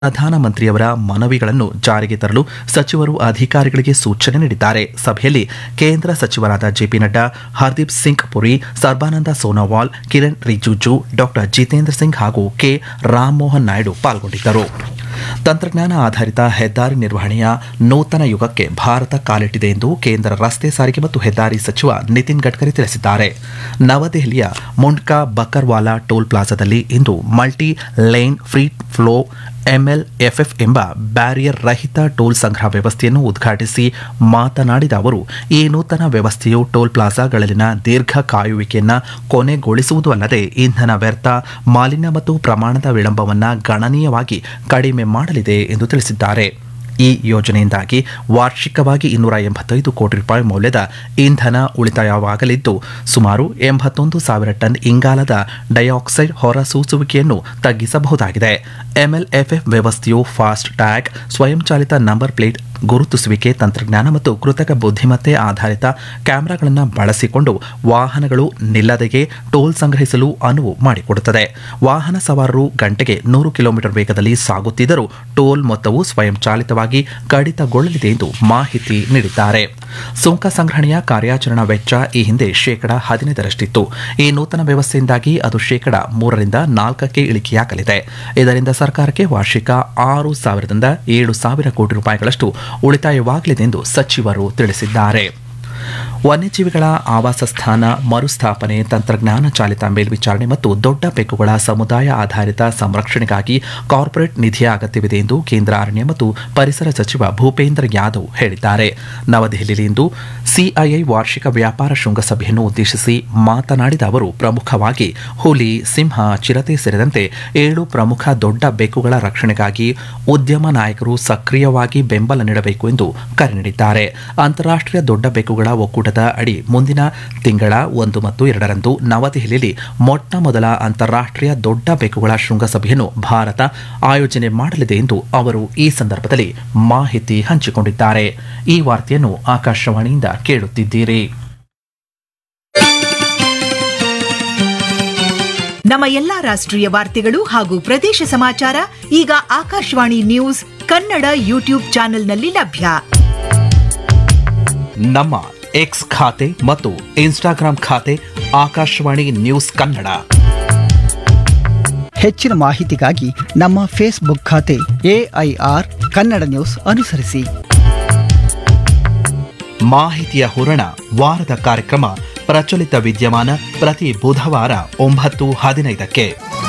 ಪ್ರಧಾನಮಂತ್ರಿಯವರ ಮನವಿಗಳನ್ನು ಜಾರಿಗೆ ತರಲು ಸಚಿವರು ಅಧಿಕಾರಿಗಳಿಗೆ ಸೂಚನೆ ನೀಡಿದ್ದಾರೆ ಸಭೆಯಲ್ಲಿ ಕೇಂದ್ರ ಸಚಿವರಾದ ಜೆಪಿ ನಡ್ಡಾ ಹರ್ದೀಪ್ ಸಿಂಗ್ ಪುರಿ ಸರ್ಬಾನಂದ ಸೋನೋವಾಲ್ ಕಿರಣ್ ರಿಜಿಜು ಡಾಕ್ಟರ್ ಜಿತೇಂದ್ರ ಸಿಂಗ್ ಹಾಗೂ ಕೆ ರಾಮಮೋಹನ್ ನಾಯ್ಡು ಪಾಲ್ಗೊಂಡಿದ್ದರು ತಂತ್ರಜ್ಞಾನ ಆಧಾರಿತ ಹೆದ್ದಾರಿ ನಿರ್ವಹಣೆಯ ನೂತನ ಯುಗಕ್ಕೆ ಭಾರತ ಕಾಲಿಟ್ಟಿದೆ ಎಂದು ಕೇಂದ್ರ ರಸ್ತೆ ಸಾರಿಗೆ ಮತ್ತು ಹೆದ್ದಾರಿ ಸಚಿವ ನಿತಿನ್ ಗಡ್ಕರಿ ತಿಳಿಸಿದ್ದಾರೆ ನವದೆಹಲಿಯ ಮುಂಡ್ಕಾ ಬಕರ್ವಾಲಾ ಟೋಲ್ ಪ್ಲಾಜಾದಲ್ಲಿ ಇಂದು multi lane free flow MLFF ಎಂಬ ಬ್ಯಾರಿಯರ್ ರಹಿತ ಟೋಲ್ ಸಂಗ್ರಹ ವ್ಯವಸ್ಥೆಯನ್ನು ಉದ್ಘಾಟಿಸಿ ಮಾತನಾಡಿದ ಅವರು ಈ ನೂತನ ವ್ಯವಸ್ಥೆಯು ಟೋಲ್ ಪ್ಲಾಜಾಗಳಲ್ಲಿನ ದೀರ್ಘ ಕಾಯುವಿಕೆಯನ್ನು ಕೊನೆಗೊಳಿಸುವುದು ಅಲ್ಲದೆ ಇಂಧನ ವ್ಯರ್ಥ ಮಾಲಿನ್ಯ ಮತ್ತು ಪ್ರಮಾಣದ ವಿಳಂಬವನ್ನು ಗಣನೀಯವಾಗಿ ಕಡಿಮೆ ಮಾಡಲಿದೆ ಎಂದು ತಿಳಿಸಿದ್ದಾರೆ ಈ ಯೋಜನೆಯಿಂದಾಗಿ ವಾರ್ಷಿಕವಾಗಿ ಇನ್ನೂರ ಎಂಬತ್ತೈದು ಕೋಟಿ ರೂಪಾಯಿ ಮೌಲ್ಯದ ಇಂಧನ ಉಳಿತಾಯವಾಗಲಿದ್ದು ಸುಮಾರು ಎಂಬತ್ತೊಂದು ಸಾವಿರ ಟನ್ ಇಂಗಾಲದ ಡೈಆಕ್ಸೈಡ್ ಹೊರಸೂಸುವಿಕೆಯನ್ನು ತಗ್ಗಿಸಬಹುದಾಗಿದೆ ಎಂಎಲ್ಎಫ್ಎಫ್ ವ್ಯವಸ್ಥೆಯು ಫಾಸ್ಟ್ ಟ್ಯಾಗ್ ಸ್ವಯಂಚಾಲಿತ ನಂಬರ್ ಪ್ಲೇಟ್ ಗುರುತಿಸುವಿಕೆ ತಂತ್ರಜ್ಞಾನ ಮತ್ತು ಕೃತಕ ಬುದ್ಧಿಮತ್ತೆ ಆಧಾರಿತ ಕ್ಯಾಮೆರಾಗಳನ್ನು ಬಳಸಿಕೊಂಡು ವಾಹನಗಳು ನಿಲ್ಲದೆಯೇ ಟೋಲ್ ಸಂಗ್ರಹಿಸಲು ಅನುವು ಮಾಡಿಕೊಡುತ್ತದೆ ವಾಹನ ಸವಾರರು ಗಂಟೆಗೆ ನೂರು ಕಿಲೋಮೀಟರ್ ವೇಗದಲ್ಲಿ ಸಾಗುತ್ತಿದ್ದರೂ ಟೋಲ್ ಮೊತ್ತವು ಸ್ವಯಂಚಾಲಿತವಾಗಿ ಕಡಿತಗೊಳ್ಳಲಿದೆ ಎಂದು ಮಾಹಿತಿ ನೀಡಿದ್ದಾರೆ ಸುಂಕ ಸಂಗ್ರಹಣೆಯ ಕಾರ್ಯಾಚರಣಾ ವೆಚ್ಚ ಈ ಹಿಂದೆ ಶೇಕಡ ಹದಿನೈದರಷ್ಟಿತ್ತು ಈ ನೂತನ ವ್ಯವಸ್ಥೆಯಿಂದಾಗಿ ಅದು ಶೇಕಡ ಮೂರರಿಂದ ನಾಲ್ಕಕ್ಕೆ ಇಳಿಕೆಯಾಗಲಿದೆ ಇದರಿಂದ ಸರ್ಕಾರಕ್ಕೆ ವಾರ್ಷಿಕ ಆರು ಸಾವಿರದಿಂದ ಏಳು ಸಾವಿರ ಕೋಟಿ ರೂಪಾಯಿಗಳಷ್ಟು ಉಳಿತಾಯವಾಗಲಿದೆ ಎಂದು ಸಚಿವರು ತಿಳಿಸಿದ್ದಾರೆ ವನ್ಯಜೀವಿಗಳ ಆವಾಸ ಸ್ಥಾನ ಮರುಸ್ಥಾಪನೆ ತಂತ್ರಜ್ಞಾನ ಚಾಲಿತ ಮೇಲ್ವಿಚಾರಣೆ ಮತ್ತು ದೊಡ್ಡ ಬೆಕ್ಕುಗಳ ಸಮುದಾಯ ಆಧಾರಿತ ಸಂರಕ್ಷಣೆಗಾಗಿ ಕಾರ್ಪೊರೇಟ್ ನಿಧಿಯ ಅಗತ್ಯವಿದೆ ಎಂದು ಕೇಂದ್ರ ಅರಣ್ಯ ಮತ್ತು ಪರಿಸರ ಸಚಿವ ಭೂಪೇಂದ್ರ ಯಾದವ್ ಹೇಳಿದ್ದಾರೆ ನವದೆಹಲಿಯಲ್ಲಿಂದು ಸಿಐಐ ವಾರ್ಷಿಕ ವ್ಯಾಪಾರ ಶೃಂಗಸಭೆಯನ್ನು ಉದ್ದೇಶಿಸಿ ಮಾತನಾಡಿದ ಅವರು ಪ್ರಮುಖವಾಗಿ ಹುಲಿ ಸಿಂಹ ಚಿರತೆ ಸೇರಿದಂತೆ ಏಳು ಪ್ರಮುಖ ದೊಡ್ಡ ಬೆಕ್ಕುಗಳ ರಕ್ಷಣೆಗಾಗಿ ಉದ್ಯಮ ನಾಯಕರು ಸಕ್ರಿಯವಾಗಿ ಬೆಂಬಲ ನೀಡಬೇಕು ಎಂದು ಕರೆ ನೀಡಿದ್ದಾರೆ ಅಂತಾರಾಷ್ಟ್ರೀಯ ದೊಡ್ಡ ಬೆಕ್ಕುಗಳ ಒಕ್ಕೂಟದ ಅಡಿ ಮುಂದಿನ ತಿಂಗಳ ಒಂದು ಮತ್ತು ಎರಡರಂದು ನವದೆಹಲಿಯಲ್ಲಿ ಮೊಟ್ಟ ಮೊದಲ ಅಂತಾರಾಷ್ಟ್ರೀಯ ದೊಡ್ಡ ಬೆಕ್ಕುಗಳ ಶೃಂಗಸಭೆಯನ್ನು ಭಾರತ ಆಯೋಜನೆ ಮಾಡಲಿದೆ ಎಂದು ಅವರು ಈ ಸಂದರ್ಭದಲ್ಲಿ ಮಾಹಿತಿ ಹಂಚಿಕೊಂಡಿದ್ದಾರೆ ಈ ವಾರ್ತೆಯನ್ನು ಆಕಾಶವಾಣಿಯಿಂದ ಕೇಳುತ್ತಿದ್ದೀರಿ ನಮ್ಮ ಎಲ್ಲಾ ರಾಷ್ಟ್ರೀಯ ವಾರ್ತೆಗಳು ಹಾಗೂ ಪ್ರದೇಶ ಸಮಾಚಾರ ಈಗ ಆಕಾಶವಾಣಿ ನ್ಯೂಸ್ ಕನ್ನಡ ಯೂಟ್ಯೂಬ್ ಚಾನೆಲ್ನಲ್ಲಿ ಲಭ್ಯ ನಮ್ಮ ಎಕ್ಸ್ ಖಾತೆ ಮತ್ತು ಇನ್ಸ್ಟಾಗ್ರಾಂ ಖಾತೆ ಆಕಾಶವಾಣಿ ನ್ಯೂಸ್ ಕನ್ನಡ ಹೆಚ್ಚಿನ ಮಾಹಿತಿಗಾಗಿ ನಮ್ಮ ಫೇಸ್ಬುಕ್ ಖಾತೆ ಎಐಆರ್ ಕನ್ನಡ ನ್ಯೂಸ್ ಅನುಸರಿಸಿ ಮಾಹಿತಿಯ ಹೂರಣ ವಾರದ ಕಾರ್ಯಕ್ರಮ ಪ್ರಚಲಿತ ವಿದ್ಯಮಾನ ಪ್ರತಿ ಬುಧವಾರ ಒಂಬತ್ತು ಹದಿನೈದಕ್ಕೆ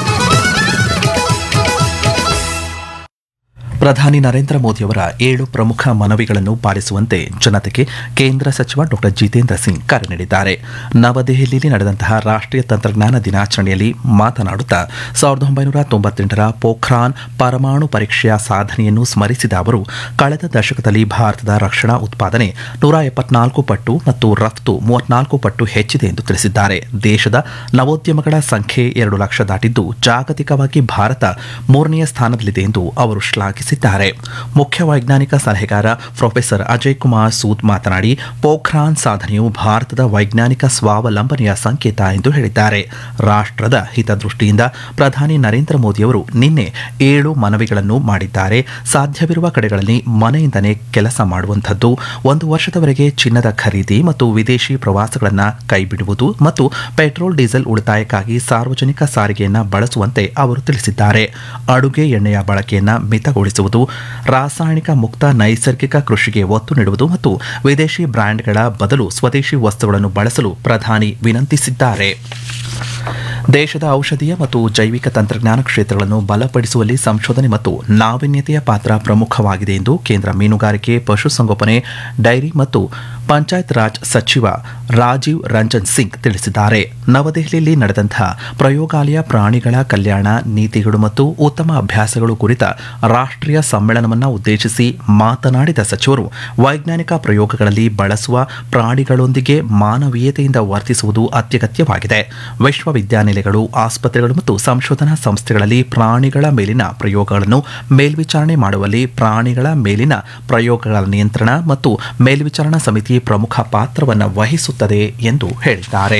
ಪ್ರಧಾನಿ ನರೇಂದ್ರ ಮೋದಿಯವರ ಏಳು ಪ್ರಮುಖ ಮನವಿಗಳನ್ನು ಪಾಲಿಸುವಂತೆ ಜನತೆಗೆ ಕೇಂದ್ರ ಸಚಿವ ಡಾಕ್ಟರ್ ಜಿತೇಂದ್ರ ಸಿಂಗ್ ಕರೆ ನೀಡಿದ್ದಾರೆ ನವದೆಹಲಿಯಲ್ಲಿ ನಡೆದಂತಹ ರಾಷ್ಟ್ರೀಯ ತಂತ್ರಜ್ಞಾನ ದಿನಾಚರಣೆಯಲ್ಲಿ ಮಾತನಾಡುತ್ತಾ ಸಾವಿರದ ಒಂಬೈನೂರ ತೊಂಬತ್ತೆಂಟರ ಪೋಖ್ರಾನ್ ಪರಮಾಣು ಪರೀಕ್ಷೆಯ ಸಾಧನೆಯನ್ನು ಸ್ಮರಿಸಿದ ಅವರು ಕಳೆದ ದಶಕದಲ್ಲಿ ಭಾರತದ ರಕ್ಷಣಾ ಉತ್ಪಾದನೆ ನೂರ ಎಪ್ಪತ್ನಾಲ್ಕು ಪಟ್ಟು ಮತ್ತು ರಫ್ತು ಮೂವತ್ನಾಲ್ಕು ಪಟ್ಟು ಹೆಚ್ಚಿದೆ ಎಂದು ತಿಳಿಸಿದ್ದಾರೆ ದೇಶದ ನವೋದ್ಯಮಗಳ ಸಂಖ್ಯೆ ಎರಡು ಲಕ್ಷ ದಾಟಿದ್ದು ಜಾಗತಿಕವಾಗಿ ಭಾರತ ಮೂರನೆಯ ಸ್ಥಾನದಲ್ಲಿದೆ ಎಂದು ಅವರು ಶ್ಲಾಘಿಸಿದ್ದಾರೆ ಮುಖ್ಯ ವೈಜ್ಞಾನಿಕ ಸಲಹೆಗಾರ ಪ್ರೊಫೆಸರ್ ಅಜಯ್ ಕುಮಾರ್ ಸೂದ್ ಮಾತನಾಡಿ ಪೋಖ್ರಾನ್ ಸಾಧನೆಯು ಭಾರತದ ವೈಜ್ಞಾನಿಕ ಸ್ವಾವಲಂಬನೆಯ ಸಂಕೇತ ಎಂದು ಹೇಳಿದ್ದಾರೆ ರಾಷ್ಟ್ರದ ಹಿತದೃಷ್ಟಿಯಿಂದ ಪ್ರಧಾನಿ ನರೇಂದ್ರ ಮೋದಿಯವರು ನಿನ್ನೆ ಏಳು ಮನವಿಗಳನ್ನು ಮಾಡಿದ್ದಾರೆ ಸಾಧ್ಯವಿರುವ ಕಡೆಗಳಲ್ಲಿ ಮನೆಯಿಂದಲೇ ಕೆಲಸ ಮಾಡುವಂಥದ್ದು ಒಂದು ವರ್ಷದವರೆಗೆ ಚಿನ್ನದ ಖರೀದಿ ಮತ್ತು ವಿದೇಶಿ ಪ್ರವಾಸಗಳನ್ನು ಕೈಬಿಡುವುದು ಮತ್ತು ಪೆಟ್ರೋಲ್ ಡೀಸೆಲ್ ಉಳಿತಾಯಕ್ಕಾಗಿ ಸಾರ್ವಜನಿಕ ಸಾರಿಗೆಯನ್ನು ಬಳಸುವಂತೆ ಅವರು ತಿಳಿಸಿದ್ದಾರೆ ಅಡುಗೆ ಎಣ್ಣೆಯ ಬಳಕೆಯನ್ನು ಮಿತಗೊಳಿಸುವುದು ರಾಸಾಯನಿಕ ಮುಕ್ತ ನೈಸರ್ಗಿಕ ಕೃಷಿಗೆ ಒತ್ತು ನೀಡುವುದು ಮತ್ತು ವಿದೇಶಿ ಬ್ರ್ಯಾಂಡ್ಗಳ ಬದಲು ಸ್ವದೇಶಿ ವಸ್ತುಗಳನ್ನು ಬಳಸಲು ಪ್ರಧಾನಿ ವಿನಂತಿಸಿದ್ದಾರೆ ದೇಶದ ಔಷಧೀಯ ಮತ್ತು ಜೈವಿಕ ತಂತ್ರಜ್ಞಾನ ಕ್ಷೇತ್ರಗಳನ್ನು ಬಲಪಡಿಸುವಲ್ಲಿ ಸಂಶೋಧನೆ ಮತ್ತು ನಾವೀನ್ಯತೆಯ ಪಾತ್ರ ಪ್ರಮುಖವಾಗಿದೆ ಎಂದು ಕೇಂದ್ರ ಮೀನುಗಾರಿಕೆ ಪಶುಸಂಗೋಪನೆ ಡೈರಿ ಮತ್ತು ಪಂಚಾಯತ್ ರಾಜ್ ಸಚಿವ ರಾಜೀವ್ ರಂಜನ್ ಸಿಂಗ್ ತಿಳಿಸಿದ್ದಾರೆ ನವದೆಹಲಿಯಲ್ಲಿ ನಡೆದಂತಹ ಪ್ರಯೋಗಾಲಯ ಪ್ರಾಣಿಗಳ ಕಲ್ಯಾಣ ನೀತಿಗಳು ಮತ್ತು ಉತ್ತಮ ಅಭ್ಯಾಸಗಳು ಕುರಿತ ರಾಷ್ಟ್ರೀಯ ಸಮ್ಮೇಳನವನ್ನು ಉದ್ದೇಶಿಸಿ ಮಾತನಾಡಿದ ಸಚಿವರು ವೈಜ್ಞಾನಿಕ ಪ್ರಯೋಗಗಳಲ್ಲಿ ಬಳಸುವ ಪ್ರಾಣಿಗಳೊಂದಿಗೆ ಮಾನವೀಯತೆಯಿಂದ ವರ್ತಿಸುವುದು ಅತ್ಯಗತ್ಯವಾಗಿದೆ ವಿಶ್ವವಿದ್ಯಾನಿಲಯಗಳು ಆಸ್ಪತ್ರೆಗಳು ಮತ್ತು ಸಂಶೋಧನಾ ಸಂಸ್ಥೆಗಳಲ್ಲಿ ಪ್ರಾಣಿಗಳ ಮೇಲಿನ ಪ್ರಯೋಗಗಳನ್ನು ಮೇಲ್ವಿಚಾರಣೆ ಮಾಡುವಲ್ಲಿ ಪ್ರಾಣಿಗಳ ಮೇಲಿನ ಪ್ರಯೋಗಗಳ ನಿಯಂತ್ರಣ ಮತ್ತು ಮೇಲ್ವಿಚಾರಣಾ ಸಮಿತಿ ಪ್ರಮುಖ ಪಾತ್ರವನ್ನು ವಹಿಸುತ್ತದೆ ಎಂದು ಹೇಳಿದ್ದಾರೆ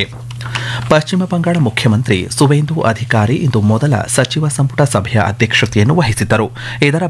ಪಶ್ಚಿಮ ಬಂಗಾಳ ಮುಖ್ಯಮಂತ್ರಿ ಸುವೇಂದು ಅಧಿಕಾರಿ ಇಂದು ಮೊದಲ ಸಚಿವ ಸಂಪುಟ ಸಭೆಯ ಅಧ್ಯಕ್ಷತೆಯನ್ನು ವಹಿಸಿದ್ದರು ಇದರ